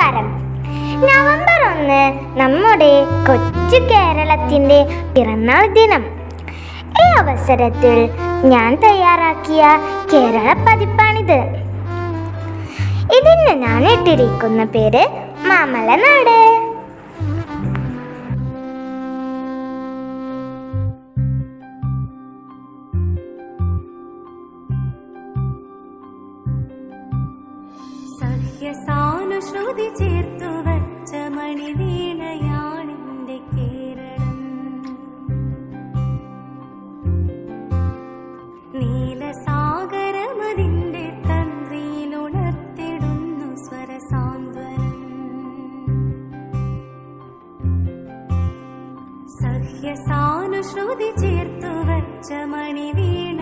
നമസ്കാരം നവംബർ ഒന്ന് നമ്മുടെ കൊച്ചു കേരളത്തിന്റെ പിറന്നാൾ ദിനം ഈ അവസരത്തിൽ ഞാൻ തയ്യാറാക്കിയ കേരള പതിപ്പാണിത് ഇതിന് ഞാൻ ഇട്ടിരിക്കുന്ന പേര് മാമലനാട് സഹ്യസാനുശ്രുതി ചേർത്തു വച്ച മണിവീണയാണിന്റെ കേരളം നീലസാഗരമതിന്റെ തന്ത്രിയിലുണർത്തിടുന്നു സ്വരസാന്ത്വനം സഹ്യസാനുശ്രുതി ചേർത്തു വച്ച മണിവീണ